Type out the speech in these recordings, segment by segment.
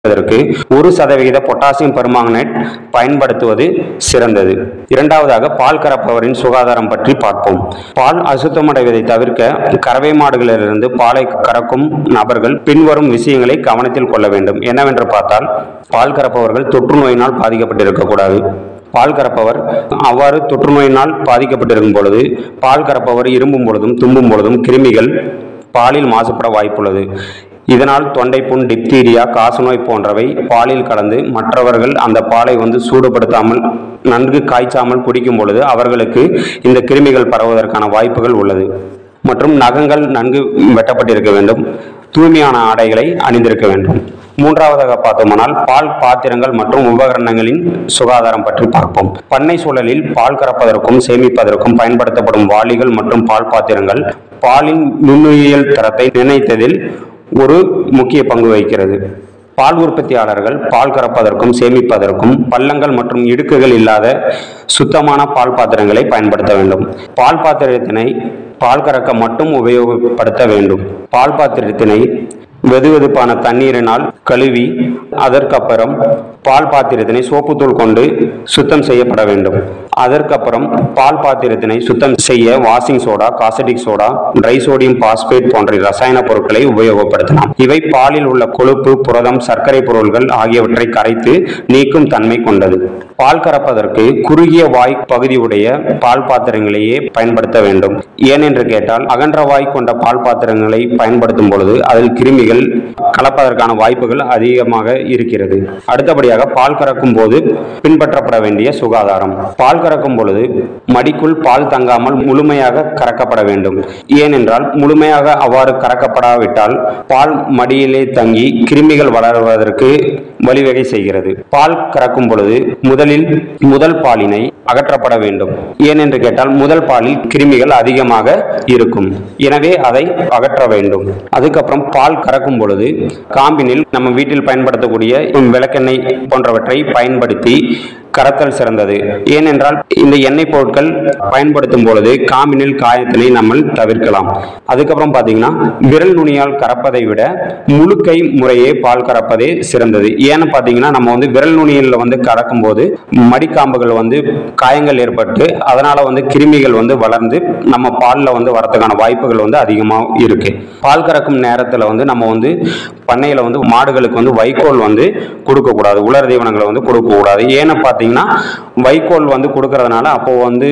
அதற்கு ஒரு சதவிகித பொட்டாசியம் பெர்மாங்கனேட் பயன்படுத்துவது சிறந்தது இரண்டாவதாக பால் கறப்பவரின் சுகாதாரம் பற்றி பார்ப்போம் பால் அசுத்தமடைவதை தவிர்க்க கறவை மாடுகளிலிருந்து பாலை கறக்கும் நபர்கள் பின்வரும் விஷயங்களை கவனத்தில் கொள்ள வேண்டும் என்னவென்று பார்த்தால் பால் கறப்பவர்கள் தொற்று நோயினால் பாதிக்கப்பட்டிருக்கக்கூடாது பால் கறப்பவர் அவ்வாறு தொற்று நோயினால் பாதிக்கப்பட்டிருக்கும் பொழுது பால் கறப்பவர் இரும்பும் பொழுதும் தும்பும் பொழுதும் கிருமிகள் பாலில் மாசுபட வாய்ப்புள்ளது இதனால் தொண்டைப்புண் டிப்தீரியா காசநோய் போன்றவை பாலில் கலந்து மற்றவர்கள் அந்த பாலை வந்து சூடுபடுத்தாமல் நன்கு காய்ச்சாமல் குடிக்கும் பொழுது அவர்களுக்கு இந்த கிருமிகள் பரவுவதற்கான வாய்ப்புகள் உள்ளது மற்றும் நகங்கள் நன்கு வெட்டப்பட்டிருக்க வேண்டும் தூய்மையான ஆடைகளை அணிந்திருக்க வேண்டும் மூன்றாவதாக பார்த்தோமானால் பால் பாத்திரங்கள் மற்றும் உபகரணங்களின் சுகாதாரம் பற்றி பார்ப்போம் பண்ணை சூழலில் பால் கறப்பதற்கும் சேமிப்பதற்கும் பயன்படுத்தப்படும் வாளிகள் மற்றும் பால் பாத்திரங்கள் பாலின் நுண்ணுயிரியல் தரத்தை நிர்ணயித்ததில் ஒரு முக்கிய பங்கு வகிக்கிறது பால் உற்பத்தியாளர்கள் பால் கறப்பதற்கும் சேமிப்பதற்கும் பள்ளங்கள் மற்றும் இடுக்குகள் இல்லாத சுத்தமான பால் பாத்திரங்களை பயன்படுத்த வேண்டும் பால் பாத்திரத்தினை பால் கறக்க மட்டும் உபயோகப்படுத்த வேண்டும் பால் பாத்திரத்தினை வெதுவெதுப்பான தண்ணீரினால் கழுவி அதற்கப்புறம் பால் பாத்திரத்தினை சோப்புத்தூள் கொண்டு சுத்தம் செய்யப்பட வேண்டும் அதற்கப்புறம் பால் பாத்திரத்தினை சுத்தம் செய்ய washing soda caustic soda trisodium phosphate போன்ற ரசாயன பொருட்களை உபயோகப்படுத்தலாம் இவை பாலில் உள்ள கொழுப்பு புரதம் சர்க்கரை பொருள்கள் ஆகியவற்றை கரைத்து நீக்கும் தன்மை கொண்டது பால் கறப்பதற்கு குறுகிய வாய் பகுதியுடைய பால் பாத்திரங்களையே பயன்படுத்த வேண்டும் ஏனென்று கேட்டால் அகன்ற வாய் கொண்ட பால் பாத்திரங்களை பயன்படுத்தும் பொழுது அதில் கிருமிகள் கலப்பதற்கான வாய்ப்புகள் அதிகமாக இருக்கிறது அடுத்தபடியாக பால் கறக்கும் போது பின்பற்றப்பட வேண்டிய சுகாதாரம் பால் கறக்கும் பொழுது மடிக்குள் பால் தங்காமல் முழுமையாக கறக்கப்பட வேண்டும் ஏனென்றால் முழுமையாக அவ்வாறு கறக்கப்படாவிட்டால் பால் மடியிலே தங்கி கிருமிகள் வளர்வதற்கு வழிவகை செய்கிறது பால் கறக்கும் பொழுது முதலில் முதல் பாலினை அகற்றப்பட வேண்டும் ஏனென்று கேட்டால் முதல் பாலில் கிருமிகள் அதிகமாக இருக்கும் எனவே அதை அகற்ற வேண்டும் அதுக்கப்புறம் பால் கறக்கும் பொழுது காம்பினில் நம்ம வீட்டில் பயன்படுத்தக்கூடிய விளக்கெண்ணெய் போன்றவற்றை பயன்படுத்தி கறத்தல் சிறந்தது ஏனென்றால் இந்த எண்ணெய் பொருட்கள் பயன்படுத்தும் பொழுது காம்பினில் காயத்தினை நம்ம தவிர்க்கலாம் அதுக்கப்புறம் பார்த்தீங்கன்னா விரல் நுனியால் கறப்பதை விட முழுக்கை முறையே பால் கறப்பதே சிறந்தது ஏன்னு பார்த்தீங்கன்னா நம்ம வந்து விரல் நுனியில் வந்து கறக்கும் போது மடிக்காம்புகள் வந்து காயங்கள் ஏற்பட்டு அதனால வந்து கிருமிகள் வந்து வளர்ந்து நம்ம பாலில் வந்து வரதுக்கான வாய்ப்புகள் வந்து அதிகமாக இருக்கு பால் கறக்கும் நேரத்தில் வந்து நம்ம வந்து பண்ணையில் வந்து மாடுகளுக்கு வந்து வைக்கோல் வந்து கொடுக்கக்கூடாது உலர் தீவனங்களை வந்து கொடுக்கக்கூடாது ஏன்னு பார்த்தீங்கன்னா வைக்கோல் வந்து கொடுக்கறதுனால அப்போ வந்து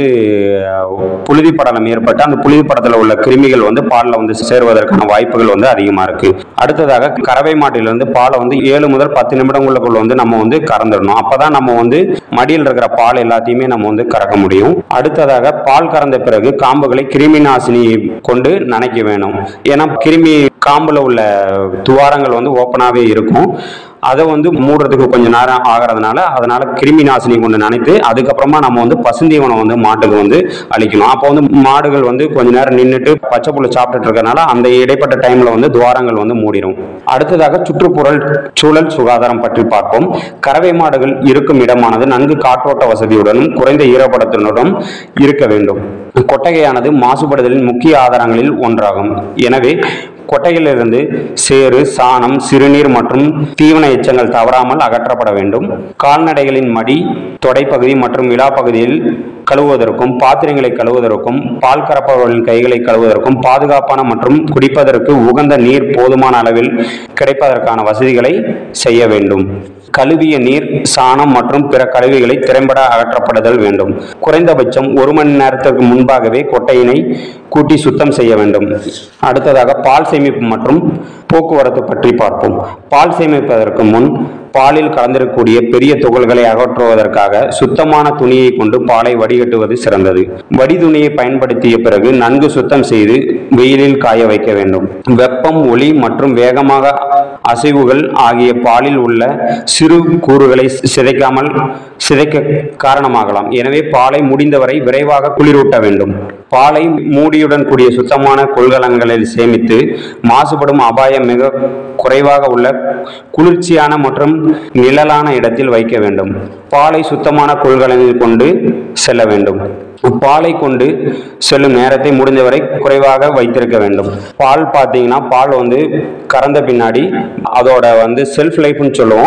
அஹ், புழுதி படலம் ஏற்பட்டு அந்த புழுதி படத்தில் உள்ள கிருமிகள் வந்து பாலில் வந்து சேருவதற்கான வாய்ப்புகள் வந்து அதிகமாக இருக்கு அடுத்ததாக கறவை மாட்டிலிருந்து பாலை வந்து ஏழு முதல் பத்து நிமிடங்களுக்குள்ள வந்து நம்ம வந்து கறந்துடணும் அப்பதான் நம்ம வந்து மடியில் இருக்கிற பால் எல்லாத்தையுமே நம்ம வந்து கறக்க முடியும் அடுத்ததாக பால் கறந்த பிறகு காம்புகளை கிருமி நாசினி கொண்டு நனைக்க வேணும் ஏன்னா கிருமி காம்புல உள்ள துவாரங்கள் வந்து ஓப்பனாகவே இருக்கும் அதை வந்து மூடுறதுக்கு கொஞ்சம் நேரம் ஆகிறதுனால அதனால கிருமி நாசினி கொண்டு நனைத்து அதுக்கப்புறமா நம்ம வந்து பசுந்தீவனம் வந்து மாட்டுக்கு வந்து அளிக்கணும் அப்போ வந்து மாடுகள் வந்து கொஞ்ச நேரம் நின்றுட்டு பச்சை புல்லு சாப்பிட்டுட்டு இருக்கறனால அந்த இடைப்பட்ட டைம்ல வந்து துவாரங்கள் வந்து மூடிடும் அடுத்ததாக சுற்றுப்புறல் சூழல் சுகாதாரம் பற்றி பார்ப்போம் கறவை மாடுகள் இருக்கும் இடமானது நன்கு காற்றோட்ட வசதியுடனும் குறைந்த ஈரப்பதத்துடனும் இருக்க வேண்டும் கொட்டகையானது மாசுபடுதலின் முக்கிய ஆதாரங்களில் ஒன்றாகும் எனவே கொட்டையிலிருந்து சேறு சாணம் சிறுநீர் மற்றும் தீவன எச்சங்கள் தவறாமல் அகற்றப்பட வேண்டும் கால்நடைகளின் மடி தொடைப்பகுதி மற்றும் விழாப்பகுதியில் கழுவுவதற்கும் பாத்திரங்களை கழுவுவதற்கும் பால் கறப்பவர்களின் கைகளை கழுவுவதற்கும் பாதுகாப்பான மற்றும் குடிப்பதற்கு உகந்த நீர் போதுமான அளவில் கிடைப்பதற்கான வசதிகளை செய்ய வேண்டும் கழுவிய நீர் சாணம் மற்றும் பிற கழிவுகளை திறம்பட அகற்றப்படுதல் வேண்டும் குறைந்தபட்சம் ஒரு மணி நேரத்திற்கு முன்பாகவே கொட்டையினை கூட்டி சுத்தம் செய்ய வேண்டும் அடுத்ததாக பால் சேமிப்பு மற்றும் போக்குவரத்து பற்றி பார்ப்போம் பால் சேமிப்பதற்கு முன் பாலில் கலந்திருக்கக்கூடிய பெரிய துகள்களை அகற்றுவதற்காக சுத்தமான துணியை கொண்டு பாலை வடிகட்டுவது சிறந்தது வடி துணியை பயன்படுத்திய பிறகு நன்கு சுத்தம் செய்து வெயிலில் காய வைக்க வேண்டும் வெப்பம் ஒளி மற்றும் வேகமாக அசைவுகள் ஆகிய பாலில் உள்ள சிறு கூறுகளை சிதைக்காமல் சிதைக்க காரணமாகலாம் எனவே பாலை முடிந்தவரை விரைவாக குளிரூட்ட வேண்டும் பாலை மூடியுடன் கூடிய சுத்தமான கொள்கலன்களில் சேமித்து மாசுபடும் அபாயம் மிக குறைவாக உள்ள குளிர்ச்சியான மற்றும் நிழலான இடத்தில் வைக்க வேண்டும் பாலை சுத்தமான கொள்கலனில் கொண்டு செல்ல வேண்டும் பாலை கொண்டு செல்லும் நேரத்தை முடிந்தவரை குறைவாக வைத்திருக்க வேண்டும் பால் பார்த்தீங்கன்னா பால் வந்து கறந்த பின்னாடி அதோட வந்து செல்ஃப் லைஃப்னு சொல்லுவோம்